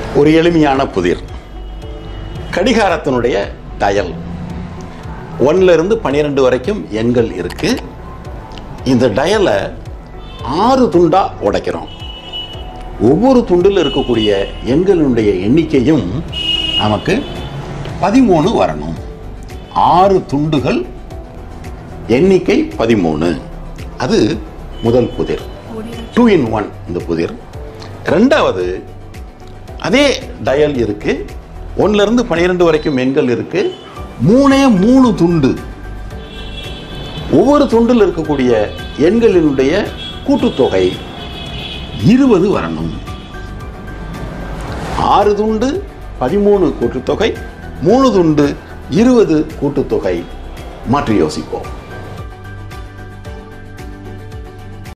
ஒரு எளிமையான புதிர் கடிகாரத்தினுடைய டயல் ஒன்ல இருந்து பன்னிரெண்டு வரைக்கும் எண்கள் இருக்கு இந்த டயலை ஆறு துண்டா உடைக்கிறோம் ஒவ்வொரு துண்டில் இருக்கக்கூடிய எண்களினுடைய எண்ணிக்கையும் நமக்கு பதிமூணு வரணும் ஆறு துண்டுகள் எண்ணிக்கை பதிமூணு அது முதல் புதிர் டூ இன் ஒன் இந்த புதிர் ரெண்டாவது அதே டயல் இருக்கு ஒன்ல இருந்து பன்னிரெண்டு வரைக்கும் எண்கள் இருக்கு மூணே மூணு துண்டு ஒவ்வொரு துண்டில் இருக்கக்கூடிய எண்களினுடைய கூட்டுத்தொகை இருபது வரணும் ஆறு துண்டு பதிமூணு கூட்டுத்தொகை மூணு துண்டு இருபது கூட்டுத்தொகை மாற்றி யோசிப்போம்